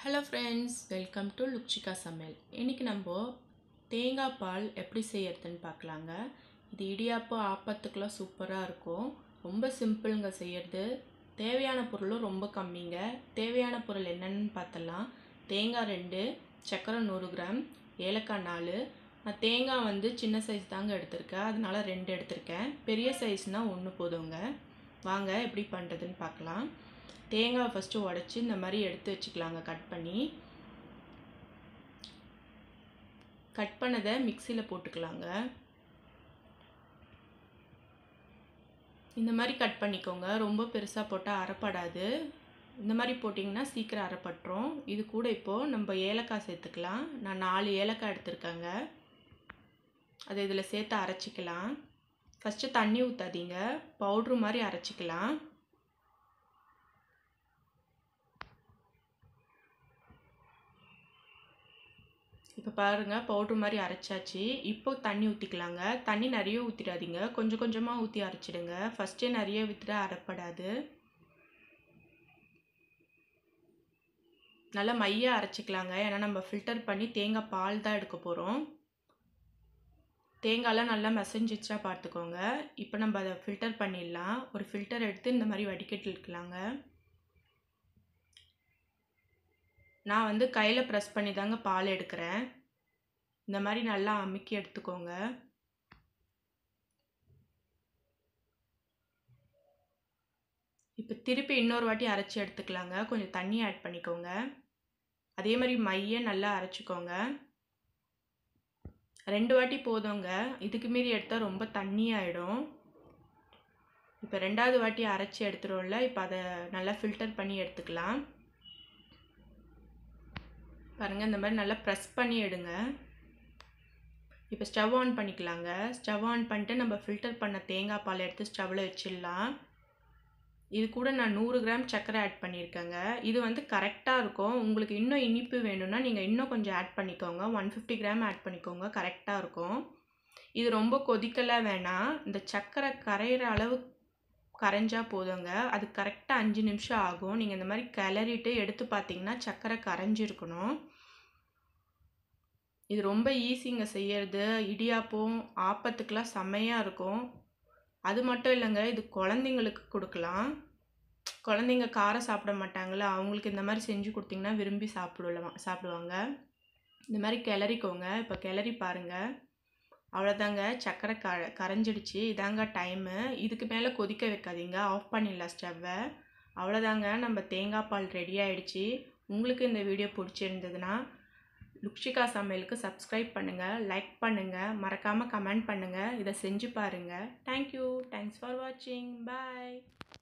hello friends welcome to Lukshika சமையல் இன்றைக்கி நம்ம தேங்காய் பால் எப்படி செய்யறதுன்னு பார்க்கலாங்க இது இடியாப்பம் ஆப்பத்துக்கெலாம் சூப்பராக இருக்கும் ரொம்ப சிம்பிளுங்க செய்யறது தேவையான பொருளும் ரொம்ப கம்மிங்க தேவையான பொருள் என்னென்னு பார்த்தலாம் தேங்காய் ரெண்டு சர்க்கரை நூறு கிராம் ஏலக்காய் நாலு நான் தேங்காய் வந்து சின்ன சைஸ் தாங்க எடுத்திருக்கேன் அதனால ரெண்டு எடுத்திருக்கேன் பெரிய சைஸ்னால் ஒன்று போதுங்க வாங்க எப்படி பண்ணுறதுன்னு பார்க்கலாம் தேங்காய் ஃபஸ்ட்டு உடச்சி இந்த மாதிரி எடுத்து வச்சுக்கலாங்க கட் பண்ணி கட் பண்ணதை மிக்சியில் போட்டுக்கலாங்க இந்த மாதிரி கட் பண்ணிக்கோங்க ரொம்ப பெருசாக போட்டால் அரைப்படாது இந்த மாதிரி போட்டிங்கன்னா சீக்கிரம் அரைப்பட்டுரும் இது கூட இப்போது நம்ம ஏலக்காய் சேர்த்துக்கலாம் நான் நாலு ஏலக்காய் எடுத்திருக்கேங்க அதை இதில் சேர்த்து அரைச்சிக்கலாம் ஃபஸ்ட்டு தண்ணி ஊற்றாதீங்க பவுட்ரு மாதிரி அரைச்சிக்கலாம் இப்போ பாருங்கள் பவுட்ரு மாதிரி அரைச்சாச்சு இப்போ தண்ணி ஊற்றிக்கலாங்க தண்ணி நிறைய ஊற்றிடாதீங்க கொஞ்சம் கொஞ்சமாக ஊற்றி அரைச்சிடுங்க ஃபஸ்ட்டே நிறைய விற்றுட்டு அரைப்படாது நல்லா மையாக அரைச்சிக்கலாங்க ஏன்னா நம்ம ஃபில்டர் பண்ணி தேங்காய் பால் தான் எடுக்க போகிறோம் தேங்காயெலாம் நல்லா மசஞ்சிச்சா பார்த்துக்கோங்க இப்போ நம்ம அதை ஃபில்டர் பண்ணிடலாம் ஒரு ஃபில்டர் எடுத்து இந்த மாதிரி வடிகட்டிருக்கலாங்க நான் வந்து கையில் ப்ரெஸ் பண்ணி தாங்க பால் எடுக்கிறேன் இந்த மாதிரி நல்லா அமுக்கி எடுத்துக்கோங்க இப்போ திருப்பி இன்னொரு வாட்டி அரைச்சி எடுத்துக்கலாங்க கொஞ்சம் தண்ணி ஆட் பண்ணிக்கோங்க அதே மாதிரி மைய நல்லா அரைச்சிக்கோங்க ரெண்டு வாட்டி போதுங்க இதுக்கு மீறி எடுத்தால் ரொம்ப தண்ணி ஆகிடும் இப்போ ரெண்டாவது வாட்டி அரைச்சி எடுத்துருவோம்ல இப்போ அதை நல்லா ஃபில்டர் பண்ணி எடுத்துக்கலாம் பாருங்கள் இந்த மாதிரி நல்லா ப்ரெஸ் பண்ணி எடுங்க இப்போ ஸ்டவ் ஆன் பண்ணிக்கலாங்க ஸ்டவ் ஆன் பண்ணிட்டு நம்ம ஃபில்டர் பண்ண தேங்காய் பால் எடுத்து ஸ்டவ்வில் வச்சிடலாம் இது கூட நான் நூறு கிராம் சர்க்கரை ஆட் பண்ணியிருக்கேங்க இது வந்து கரெக்டாக இருக்கும் உங்களுக்கு இன்னும் இனிப்பு வேணும்னா நீங்கள் இன்னும் கொஞ்சம் ஆட் பண்ணிக்கோங்க ஒன் ஃபிஃப்டி கிராம் ஆட் பண்ணிக்கோங்க கரெக்டாக இருக்கும் இது ரொம்ப கொதிக்கலாம் வேணாம் இந்த சர்க்கரை கரையிற அளவு கரைஞ்சா போதுங்க அது கரெக்டாக அஞ்சு நிமிஷம் ஆகும் நீங்கள் இந்த மாதிரி கிளறிட்டு எடுத்து பார்த்தீங்கன்னா சர்க்கரை கரைஞ்சிருக்கணும் இது ரொம்ப ஈஸிங்க செய்யறது இடியாப்பம் ஆப்பத்துக்கெலாம் செம்மையாக இருக்கும் அது மட்டும் இல்லைங்க இது குழந்தைங்களுக்கு கொடுக்கலாம் குழந்தைங்க காரம் சாப்பிட மாட்டாங்களா அவங்களுக்கு இந்த மாதிரி செஞ்சு கொடுத்தீங்கன்னா விரும்பி சாப்பிடுவா சாப்பிடுவாங்க இந்த மாதிரி கிளறிக்கோங்க இப்போ கிளறி பாருங்கள் அவ்வளோதாங்க சர்க்கரை க கரைஞ்சிடுச்சு இதாங்க டைமு இதுக்கு மேலே கொதிக்க வைக்காதீங்க ஆஃப் பண்ணிடலாம் ஸ்டவ்வை அவ்வளோதாங்க நம்ம தேங்காய் பால் ரெடி ஆகிடுச்சு உங்களுக்கு இந்த வீடியோ பிடிச்சிருந்ததுன்னா லுக்ஷிகா சமையலுக்கு சப்ஸ்கிரைப் பண்ணுங்கள் லைக் பண்ணுங்கள் மறக்காமல் கமெண்ட் பண்ணுங்கள் இதை செஞ்சு பாருங்கள் தேங்க்யூ தேங்க்ஸ் ஃபார் வாட்சிங் பாய்